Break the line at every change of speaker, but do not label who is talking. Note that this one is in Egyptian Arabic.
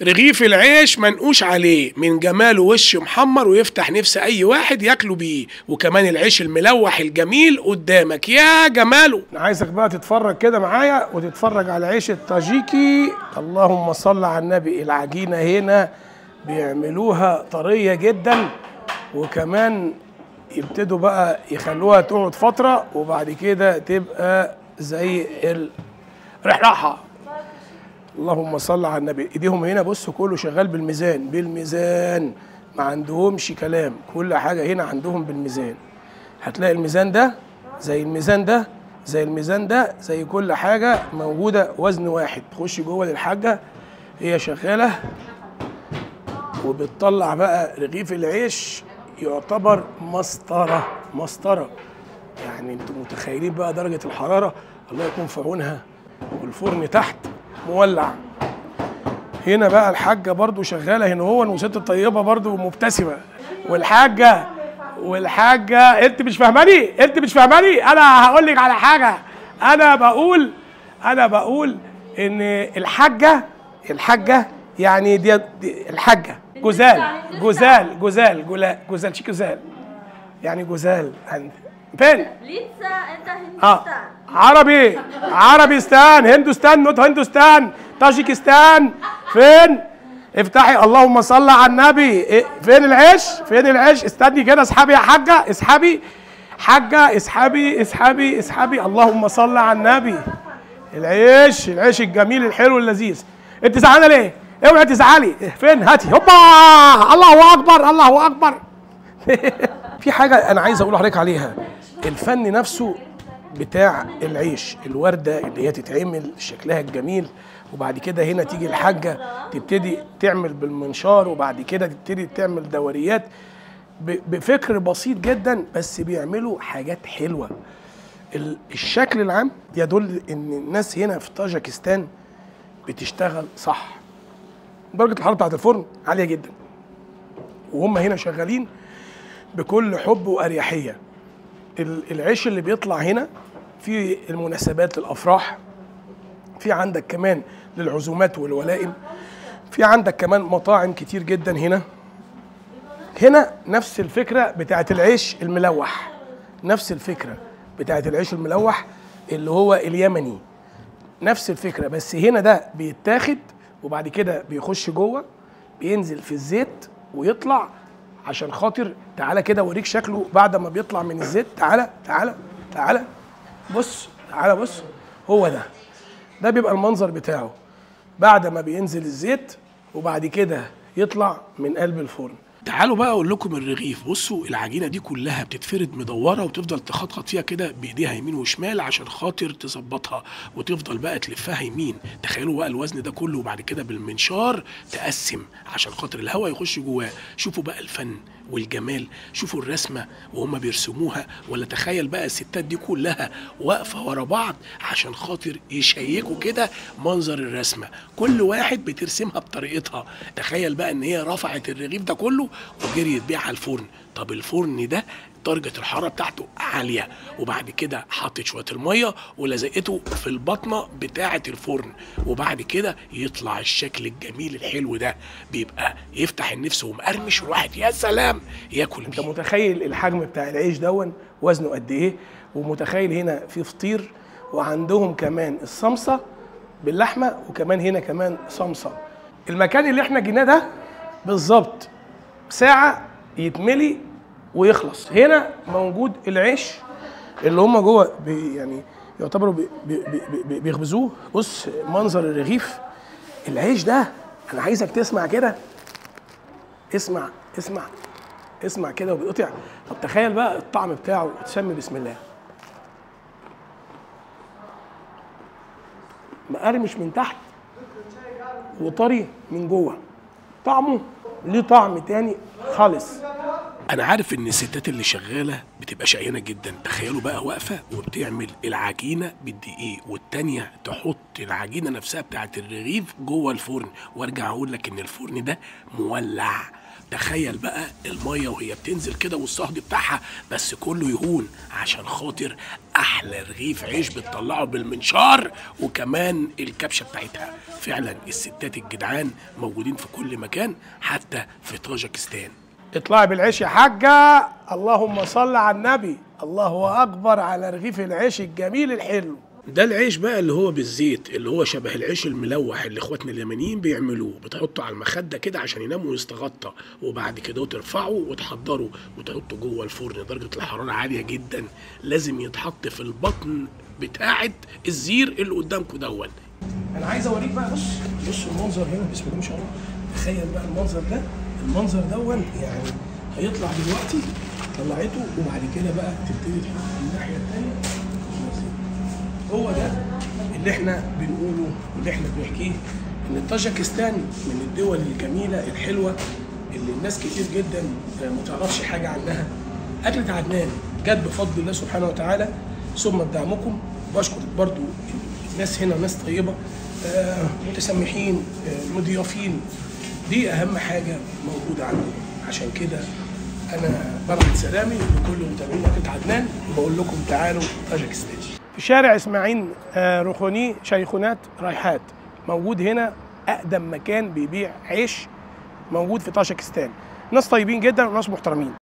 رغيف العيش منقوش عليه من جماله وش محمر ويفتح نفس اي واحد ياكله بيه وكمان العيش الملوح الجميل قدامك يا جماله انا عايزك بقى تتفرج كده معايا وتتفرج على العيش الطاجيكي اللهم صل على النبي العجينه هنا بيعملوها طريه جدا وكمان يبتدوا بقى يخلوها تقعد فتره وبعد كده تبقى زي الرحراحه اللهم صل على النبي ايديهم هنا بصوا كله شغال بالميزان بالميزان ما عندهمش كلام كل حاجه هنا عندهم بالميزان هتلاقي الميزان ده زي الميزان ده زي الميزان ده زي كل حاجه موجوده وزن واحد تخش جوه للحاجه هي شغاله وبتطلع بقى رغيف العيش يعتبر مسطره مسطره يعني انتوا متخيلين بقى درجه الحراره الله يكون في عونها والفرن تحت مولع هنا بقى الحاجة برضو شغالة هنا هو وست الطيبة برضو مبتسمة والحاجة والحاجة انت مش فاهماني انت مش فاهماني انا هقول لك على حاجة انا بقول انا بقول ان الحاجة الحاجة يعني دي, دي الحاجة جزال جزال جزال جزال جزال شي جزال يعني جزال عند فين؟
ليتسا انت
اه
هندوستان
عربي عربيستان هندوستان نوت هندوستان طاجيكستان فين افتحي اللهم صل على النبي إيه؟ فين العيش فين العيش استني كده اسحبي يا حاجه اسحبي حاجه اسحبي اسحبي اسحبي اللهم صل على النبي العيش العيش الجميل الحلو اللذيذ انت زعلانه ليه اوعي تزعلي فين هاتي هوبا الله اكبر الله اكبر في حاجه انا عايز اقول لحضرتك عليها الفن نفسه بتاع العيش الورده اللي هي تتعمل شكلها الجميل وبعد كده هنا تيجي الحاجه تبتدي تعمل بالمنشار وبعد كده تبتدي تعمل دوريات ب- بفكر بسيط جدا بس بيعملوا حاجات حلوه ال- الشكل العام يدل ان الناس هنا في طاجكستان بتشتغل صح درجه الحراره بتاعت الفرن عاليه جدا وهم هنا شغالين بكل حب واريحيه ال- العيش اللي بيطلع هنا في المناسبات الافراح في عندك كمان للعزومات والولائم في عندك كمان مطاعم كتير جدا هنا هنا نفس الفكره بتاعت العيش الملوح نفس الفكره بتاعت العيش الملوح اللي هو اليمني نفس الفكره بس هنا ده بيتاخد وبعد كده بيخش جوه بينزل في الزيت ويطلع عشان خاطر تعالى كده اوريك شكله بعد ما بيطلع من الزيت تعالى تعالى تعالى بص تعالى بص هو ده ده بيبقى المنظر بتاعه بعد ما بينزل الزيت وبعد كده يطلع من قلب الفرن تعالوا بقى اقول لكم الرغيف بصوا العجينه دي كلها بتتفرد مدوره وتفضل تخطخط فيها كده بايديها يمين وشمال عشان خاطر تظبطها وتفضل بقى تلفها يمين تخيلوا بقى الوزن ده كله وبعد كده بالمنشار تقسم عشان خاطر الهواء يخش جواه شوفوا بقى الفن والجمال شوفوا الرسمه وهم بيرسموها ولا تخيل بقى الستات دي كلها واقفه ورا بعض عشان خاطر يشيكوا كده منظر الرسمه كل واحد بترسمها بطريقتها تخيل بقى ان هي رفعت الرغيف ده كله وجريت بيه على الفرن طب الفرن ده درجة الحرارة بتاعته عالية وبعد كده حطت شوية المية ولزقته في البطنة بتاعة الفرن وبعد كده يطلع الشكل الجميل الحلو ده بيبقى يفتح النفس ومقرمش والواحد يا سلام ياكل انت متخيل الحجم بتاع العيش دون وزنه قد ايه ومتخيل هنا في فطير وعندهم كمان الصمصة باللحمة وكمان هنا كمان صمصة المكان اللي احنا جيناه ده بالظبط ساعة يتملي ويخلص هنا موجود العيش اللي هم جوه بي يعني يعتبروا بي بي بي بي بيخبزوه بص منظر الرغيف العيش ده انا عايزك تسمع كده اسمع اسمع اسمع كده وبيقطع طب تخيل بقى الطعم بتاعه وتسمي بسم الله مقرمش من تحت وطري من جوه طعمه ليه طعم تاني خالص انا عارف ان الستات اللي شغاله بتبقى شقيانه جدا تخيلوا بقى واقفه وبتعمل العجينه بالدقيق والتانيه تحط العجينه نفسها بتاعت الرغيف جوه الفرن وارجع اقول لك ان الفرن ده مولع تخيل بقى الميه وهي بتنزل كده والصهد بتاعها بس كله يهون عشان خاطر احلى رغيف عيش بتطلعه بالمنشار وكمان الكبشه بتاعتها فعلا الستات الجدعان موجودين في كل مكان حتى في طاجكستان اطلعي بالعيش يا حاجة اللهم صل على النبي الله أكبر على رغيف العيش الجميل الحلو ده العيش بقى اللي هو بالزيت اللي هو شبه العيش الملوح اللي اخواتنا اليمنيين بيعملوه بتحطه على المخده كده عشان ينام ويستغطى وبعد كده ترفعه وتحضره وتحطه جوه الفرن درجه الحراره عاليه جدا لازم يتحط في البطن بتاعه الزير اللي قدامكم دون انا عايز اوريك بقى بص بص المنظر هنا بسم الله ما شاء الله تخيل بقى المنظر ده المنظر دون يعني هيطلع دلوقتي طلعته وبعد كده بقى تبتدي تحط الناحيه الثانيه هو ده اللي احنا بنقوله واللي احنا بنحكيه ان طاجكستان من الدول الجميله الحلوه اللي الناس كتير جدا ما تعرفش حاجه عنها اكله عدنان جت بفضل الله سبحانه وتعالى ثم بدعمكم بشكر برضو الناس هنا ناس طيبه آه، متسامحين آه، مضيافين دي اهم حاجه موجوده عندنا عشان كده انا ببعت سلامي لكل متابعين اكله عدنان وبقول لكم تعالوا طاجكستان في شارع اسماعيل آه، رخوني شيخونات رايحات موجود هنا اقدم مكان بيبيع عيش موجود في طاجكستان ناس طيبين جدا وناس محترمين